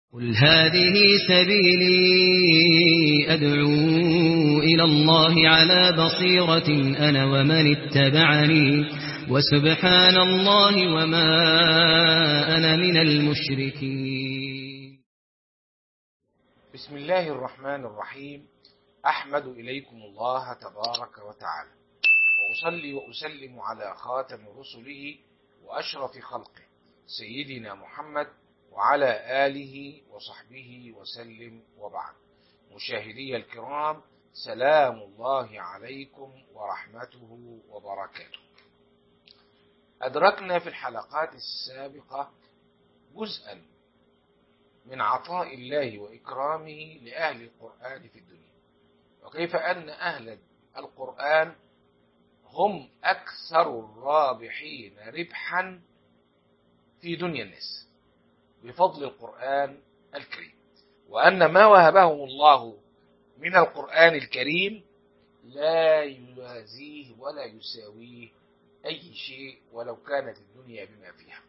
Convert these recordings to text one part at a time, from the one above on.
قل هذه سبيلي أدعو إلى الله على بصيرة أنا ومن اتبعني وسبحان الله وما أنا من المشركين بسم الله الرحمن الرحيم أحمد إليكم الله تبارك وتعالى وأصلي وأسلم على خاتم رسله وأشرف خلقه سيدنا محمد وعلى آله وصحبه وسلم وبعد مشاهدي الكرام سلام الله عليكم ورحمته وبركاته أدركنا في الحلقات السابقة جزءا من عطاء الله وإكرامه لأهل القرآن في الدنيا وكيف أن أهل القرآن هم أكثر الرابحين ربحا في دنيا الناس بفضل القرآن الكريم وأن ما وهبهم الله من القرآن الكريم لا يوازيه ولا يساويه أي شيء ولو كانت الدنيا بما فيها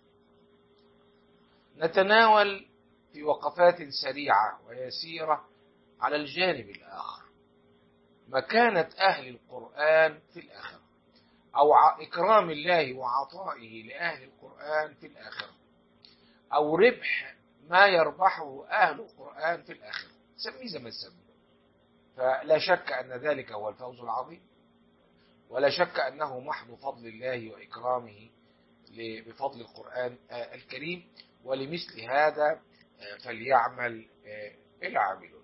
نتناول في وقفات سريعة ويسيرة على الجانب الآخر مكانة أهل القرآن في الآخرة أو إكرام الله وعطائه لأهل القرآن في الآخرة أو ربح ما يربحه أهل القرآن في الآخرة سميه زي ما تسميه فلا شك أن ذلك هو الفوز العظيم ولا شك أنه محض فضل الله وإكرامه بفضل القرآن الكريم ولمثل هذا فليعمل العاملون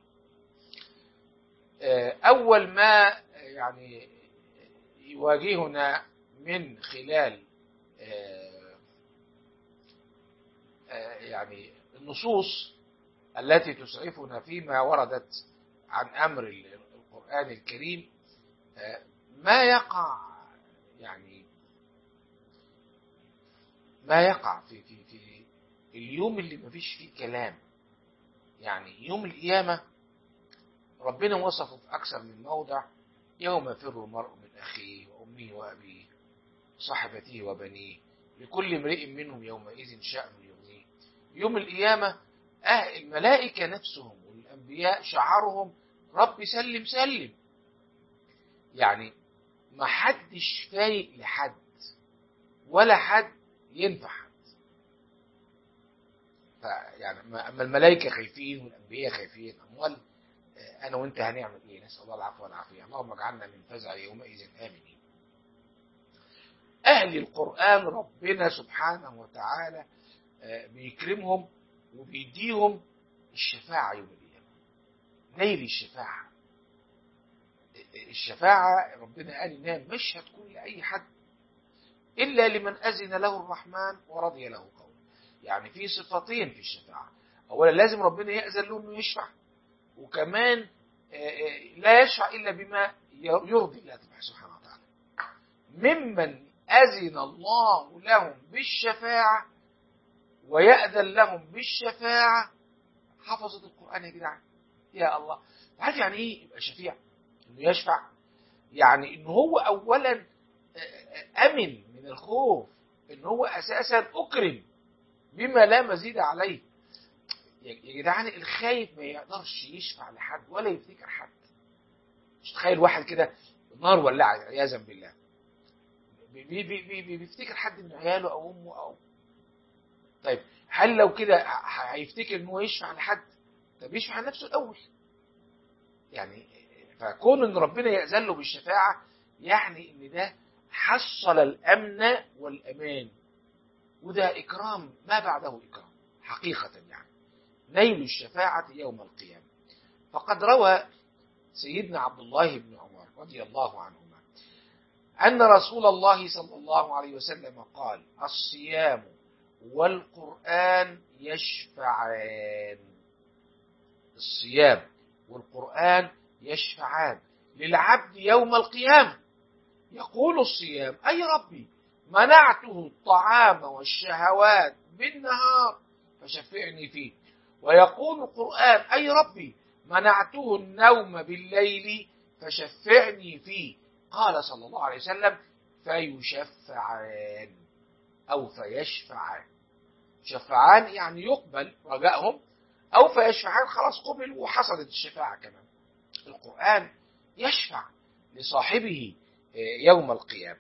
أول ما يعني يواجهنا من خلال يعني النصوص التي تسعفنا فيما وردت عن أمر القرآن الكريم ما يقع يعني ما يقع في في في اليوم اللي ما فيش فيه كلام يعني يوم القيامة ربنا وصفه في أكثر من موضع يوم يفر المرء من أخيه وأمه وأبيه صاحبته وبنيه لكل امرئ منهم يومئذ شأن يغنيه يوم القيامة أهل الملائكة نفسهم والأنبياء شعارهم رب سلم سلم يعني ما حدش فايق لحد ولا حد ينفع حد يعني اما الملائكه خايفين والانبياء خايفين اموال انا وانت هنعمل ايه نسال الله العفو والعافيه اللهم اجعلنا من فزع يومئذ امنين اهل القران ربنا سبحانه وتعالى بيكرمهم وبيديهم الشفاعه يوم القيامه نيل الشفاعه الشفاعة ربنا قال إنها مش هتكون لأي حد إلا لمن أذن له الرحمن ورضي له قوله يعني في صفتين في الشفاعة أولا لازم ربنا يأذن له إنه يشفع وكمان لا يشفع إلا بما يرضي الله سبحانه وتعالى ممن أذن الله لهم بالشفاعة ويأذن لهم بالشفاعة حفظت القرآن يا جدعان يا الله عارف يعني إيه يبقى شفيع انه يشفع يعني ان هو اولا امن من الخوف ان هو اساسا اكرم بما لا مزيد عليه يا جدعان الخايف ما يقدرش يشفع لحد ولا يفتكر حد مش تخيل واحد كده نار ولعت عياذا بالله بي بي بي بيفتكر حد من عياله او امه او طيب هل لو كده هيفتكر ان هو يشفع لحد طب يشفع لنفسه الاول يعني فكون ان ربنا يأذن له بالشفاعة يعني ان ده حصل الامن والامان وده اكرام ما بعده اكرام حقيقة يعني نيل الشفاعة يوم القيامة فقد روى سيدنا عبد الله بن عمر رضي الله عنهما أن رسول الله صلى الله عليه وسلم قال الصيام والقرآن يشفعان الصيام والقرآن يشفعان للعبد يوم القيامة يقول الصيام أي ربي منعته الطعام والشهوات بالنهار فشفعني فيه ويقول القرآن أي ربي منعته النوم بالليل فشفعني فيه قال صلى الله عليه وسلم فيشفعان أو فيشفعان شفعان يعني يقبل رجائهم أو فيشفعان خلاص قبل وحصلت الشفاعة كمان القرآن يشفع لصاحبه يوم القيامة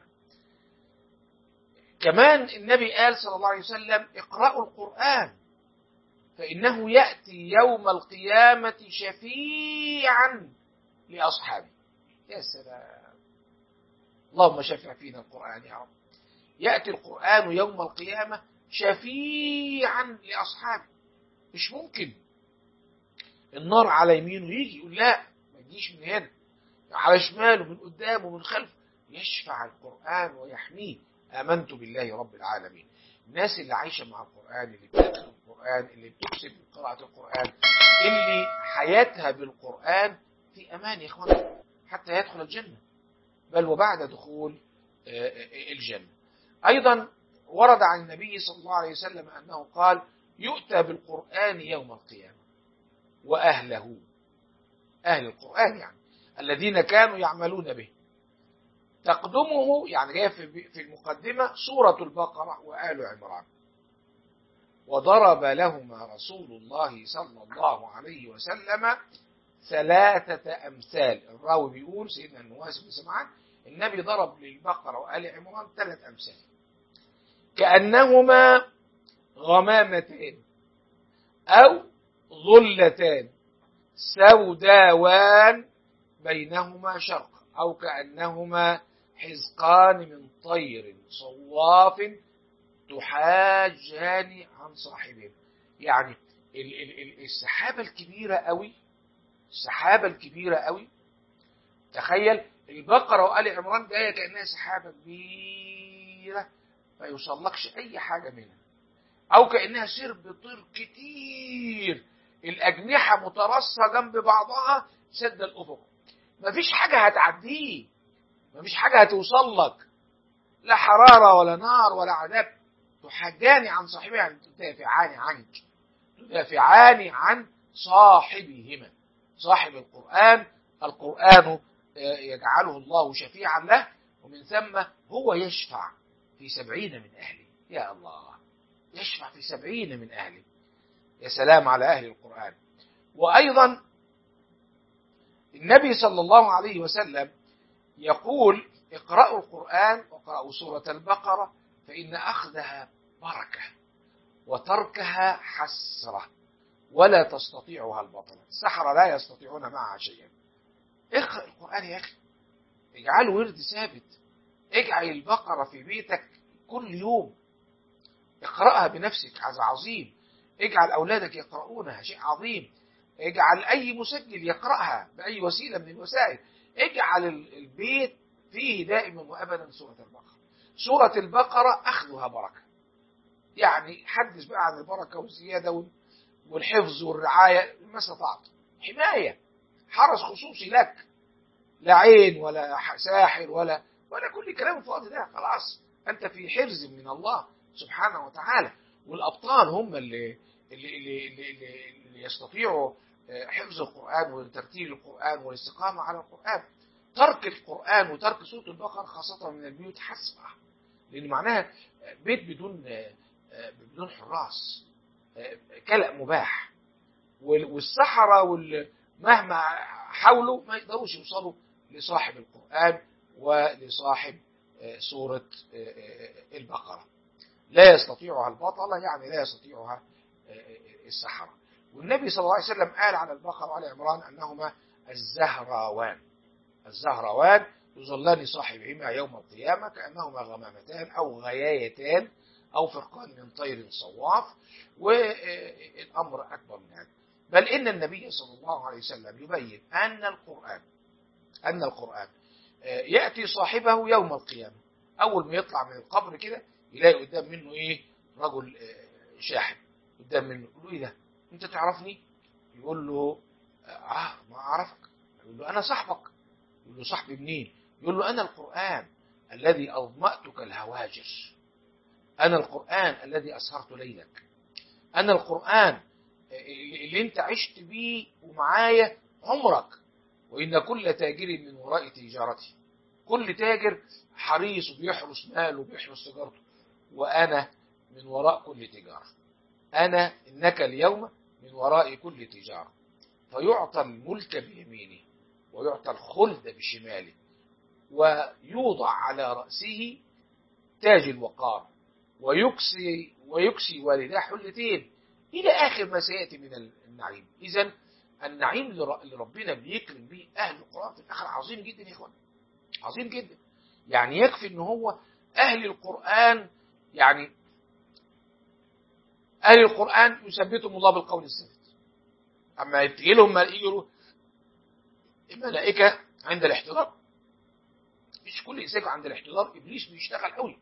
كمان النبي قال صلى الله عليه وسلم اقرأوا القرآن فإنه يأتي يوم القيامة شفيعا لأصحابه يا سلام اللهم شفع فينا القرآن يا رب يأتي القرآن يوم القيامة شفيعا لأصحابه مش ممكن النار على يمينه يجي يقول لا ما تجيش من هنا على شماله من قدامه من خلفه يشفع القرآن ويحميه آمنت بالله رب العالمين الناس اللي عايشة مع القرآن اللي بتدخل القرآن اللي بتكسب من قراءة القرآن اللي حياتها بالقرآن في أمان يا إخوان حتى يدخل الجنة بل وبعد دخول الجنة أيضا ورد عن النبي صلى الله عليه وسلم أنه قال يؤتى بالقرآن يوم القيامة وأهله أهل القرآن يعني الذين كانوا يعملون به تقدمه يعني جاء في المقدمة سورة البقرة وآل عمران وضرب لهما رسول الله صلى الله عليه وسلم ثلاثة أمثال الراوي بيقول سيدنا النواس بن سمعان النبي ضرب للبقرة وآل عمران ثلاث أمثال كأنهما غمامتين أو ظلتان سوداوان بينهما شرق أو كأنهما حزقان من طير صواف تحاجان عن صاحبهم يعني السحابة الكبيرة قوي السحابة الكبيرة قوي تخيل البقرة وآل عمران جاية كأنها سحابة كبيرة ما يوصلكش أي حاجة منها أو كأنها سرب طير كتير الأجنحة مترصة جنب بعضها سد الأفق مفيش حاجة هتعديه مفيش حاجة هتوصل لك لا حرارة ولا نار ولا عذاب تحجان عن صاحبها يعني تدافعان عنك تدافعان عن صاحبهما صاحب القرآن القرآن يجعله الله شفيعا له ومن ثم هو يشفع في سبعين من أهله يا الله يشفع في سبعين من أهله يا سلام على أهل القرآن وأيضا النبي صلى الله عليه وسلم يقول اقرأوا القرآن وقرأوا سورة البقرة فإن أخذها بركة وتركها حسرة ولا تستطيعها البطلة السحرة لا يستطيعون معها شيئا اقرأ القرآن يا أخي اجعله ورد ثابت اجعل البقرة في بيتك كل يوم اقرأها بنفسك هذا عظيم اجعل أولادك يقرؤونها شيء عظيم اجعل أي مسجل يقرأها بأي وسيلة من الوسائل اجعل البيت فيه دائما وأبدا سورة البقرة سورة البقرة أخذها بركة يعني حدث بقى عن البركة والزيادة والحفظ والرعاية ما استطعت حماية حرس خصوصي لك لا عين ولا ساحر ولا ولا كل كلام فاضي ده خلاص أنت في حرز من الله سبحانه وتعالى والأبطال هم اللي اللي, اللي, اللي, اللي, اللي يستطيعوا حفظ القرآن وترتيل القرآن والاستقامة على القرآن ترك القرآن وترك سورة البقرة خاصة من البيوت حسرة لأن معناها بيت بدون بدون حراس كلأ مباح والسحرة مهما حاولوا ما يقدروش يوصلوا لصاحب القرآن ولصاحب سورة البقرة لا يستطيعها البطلة يعني لا يستطيعها السحرة والنبي صلى الله عليه وسلم قال على البقرة وعلى عمران أنهما الزهراوان الزهراوان يظلان صاحبهما يوم القيامة كأنهما غمامتان أو غيايتان أو فرقان من طير صواف والأمر أكبر من هذا بل إن النبي صلى الله عليه وسلم يبين أن القرآن أن القرآن يأتي صاحبه يوم القيامة أول ما يطلع من القبر كده يلاقي قدام منه إيه رجل شاحب قدام منه يقول له إيه ده أنت تعرفني يقول له آه ما أعرفك يقول له أنا صاحبك يقول له صاحبي منين يقول له أنا القرآن الذي أظمأتك الهواجر أنا القرآن الذي أسهرت ليلك أنا القرآن اللي أنت عشت بيه ومعايا عمرك وإن كل تاجر من وراء تجارته كل تاجر حريص وبيحرس ماله وبيحرس تجارته وأنا من وراء كل تجارة أنا إنك اليوم من وراء كل تجارة فيعطى الملك بيمينه ويعطى الخلد بشماله ويوضع على رأسه تاج الوقار ويكسي ويكسي والداه حلتين إلى آخر ما سيأتي من النعيم إذا النعيم اللي ربنا بيكرم به أهل القرآن في الآخر عظيم جدا يا إخوان عظيم جدا يعني يكفي ان هو اهل القرآن يعني اهل القرآن يثبتهم الله بالقول الثابت اما يجي لهم يجوا الملائكة عند الاحتضار مش كل انسان عند الاحتضار ابليس بيشتغل قوي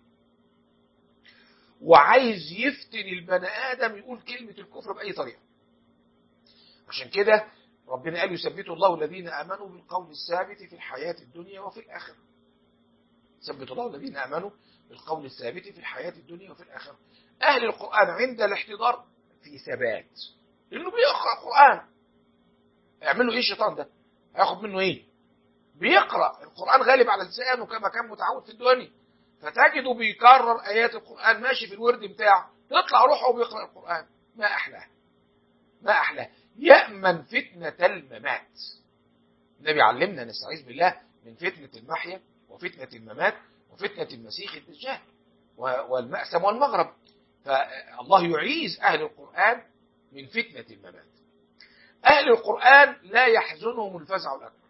وعايز يفتن البني ادم يقول كلمة الكفر بأي طريقة عشان كده ربنا قال يثبت الله الذين امنوا بالقول الثابت في الحياة الدنيا وفي الآخرة ثبت الله الذين امنوا بالقول الثابت في الحياه الدنيا وفي الاخره. اهل القران عند الاحتضار في ثبات لانه بيقرا القران. يعمل له ايه الشيطان ده؟ هياخد منه ايه؟ بيقرا القران غالب على لسانه كما كان متعود في الدنيا. فتجده بيكرر ايات القران ماشي في الورد بتاعه يطلع روحه وبيقرا القران ما احلاه ما احلاه يامن فتنه الممات النبي علمنا نستعيذ بالله من فتنه المحيا وفتنة الممات وفتنة المسيح الدجال والمأسم والمغرب فالله يعيز أهل القرآن من فتنة الممات أهل القرآن لا يحزنهم الفزع الأكبر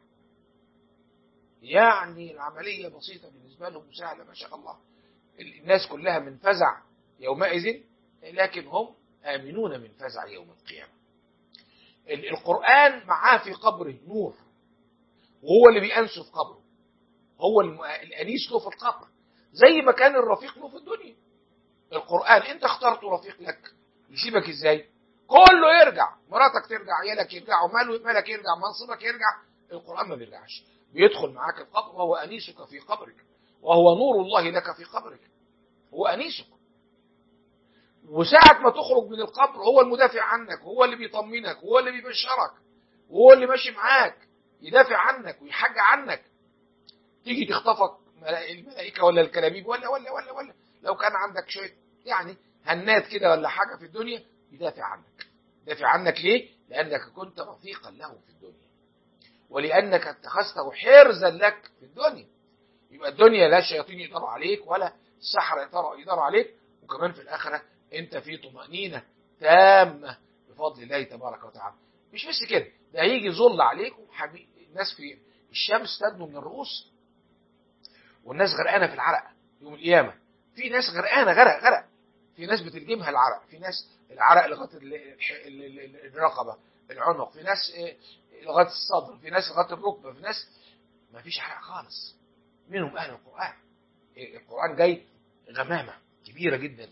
يعني العملية بسيطة بالنسبة لهم سهلة ما شاء الله الناس كلها من فزع يومئذ لكن هم آمنون من فزع يوم القيامة القرآن معاه في قبره نور وهو اللي بيأنسه في قبره هو الأنيس له في القبر زي ما كان الرفيق له في الدنيا القرآن انت اخترت رفيق لك يسيبك ازاي كله يرجع مراتك ترجع عيالك يرجعوا مالك يرجع منصبك يرجع القرآن ما بيرجعش بيدخل معاك القبر وهو أنيسك في قبرك وهو نور الله لك في قبرك هو أنيسك وساعة ما تخرج من القبر هو المدافع عنك هو اللي بيطمنك هو اللي بيبشرك وهو اللي ماشي معاك يدافع عنك ويحج عنك تيجي تخطفك الملائكه ولا الكلاميب ولا ولا ولا ولا لو كان عندك شويه يعني هنات كده ولا حاجه في الدنيا يدافع عنك يدافع عنك ليه؟ لانك كنت رفيقا له في الدنيا ولانك اتخذته حرزا لك في الدنيا يبقى الدنيا لا الشياطين يقدروا عليك ولا السحرة يقدروا يقدروا عليك وكمان في الاخره انت في طمانينه تامه بفضل الله تبارك وتعالى مش بس كده ده هيجي ظل عليك وحبيب الناس في الشمس تدنو من الرؤوس والناس غرقانه في العرق يوم القيامه في ناس غرقانه غرق غرق في ناس بتلجمها العرق في ناس العرق لغايه الرقبه العنق في ناس لغايه الصدر في ناس لغايه الركبه في ناس ما فيش عرق خالص منهم اهل القران القران جاي غمامه كبيره جدا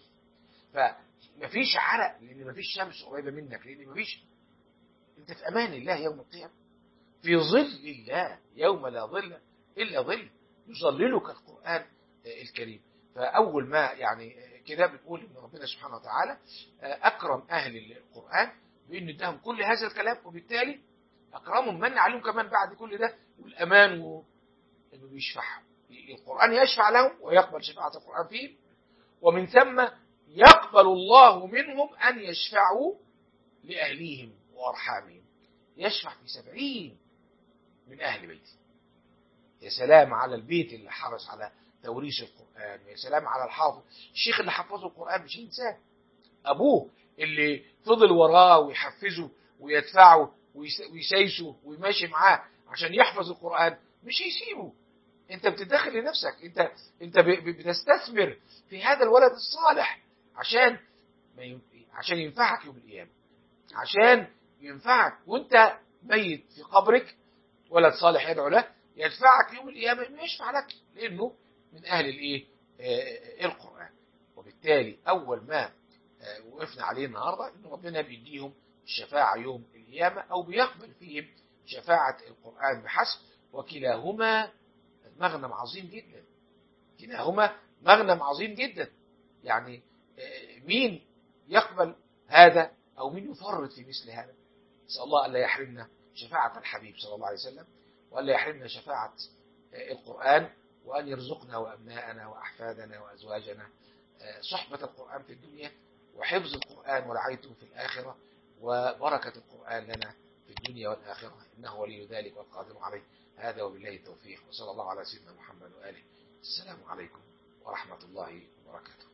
فما فيش عرق لان ما فيش شمس قريبه منك لان ما فيش انت في امان الله يوم القيامه في ظل الله يوم لا ظل الا ظل يظللك القرآن الكريم فأول ما يعني كده بنقول إن ربنا سبحانه وتعالى أكرم أهل القرآن بأن اداهم كل هذا الكلام وبالتالي أكرمهم من عليهم كمان بعد كل ده والأمان و... إنه بيشفعهم القرآن يشفع لهم ويقبل شفاعة القرآن فيهم ومن ثم يقبل الله منهم أن يشفعوا لأهليهم وأرحامهم يشفع في سبعين من أهل بيته يا سلام على البيت اللي حرص على توريث القرآن يا سلام على الحافظ الشيخ اللي حفظه القرآن مش إنسان أبوه اللي فضل وراه ويحفزه ويدفعه ويسايسه ويماشي معاه عشان يحفظ القرآن مش يسيبه انت بتدخل لنفسك انت انت بتستثمر في هذا الولد الصالح عشان ما ي... عشان ينفعك يوم القيامه عشان ينفعك وانت ميت في قبرك ولد صالح يدعو له يدفعك يوم القيامه انه يشفع لك لانه من اهل الايه آه القران وبالتالي اول ما آه وقفنا عليه النهارده ان ربنا بيديهم الشفاعه يوم القيامه او بيقبل فيهم شفاعه القران بحسب وكلاهما مغنم عظيم جدا كلاهما مغنم عظيم جدا يعني مين يقبل هذا او مين يفرط في مثل هذا نسال الله الا يحرمنا شفاعه الحبيب صلى الله عليه وسلم والا يحرمنا شفاعه القران وان يرزقنا وابناءنا واحفادنا وازواجنا صحبه القران في الدنيا وحفظ القران ورعايته في الاخره وبركة القرآن لنا في الدنيا والآخرة إنه ولي ذلك والقادر عليه هذا وبالله التوفيق وصلى الله على سيدنا محمد وآله السلام عليكم ورحمة الله وبركاته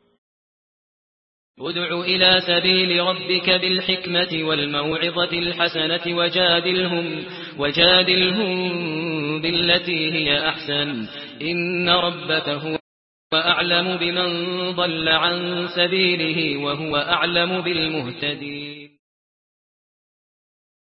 ادع إلى سبيل ربك بالحكمة والموعظة الحسنة وجادلهم, وجادلهم بالتي هي أحسن إن ربك هو أعلم بمن ضل عن سبيله وهو أعلم بالمهتدين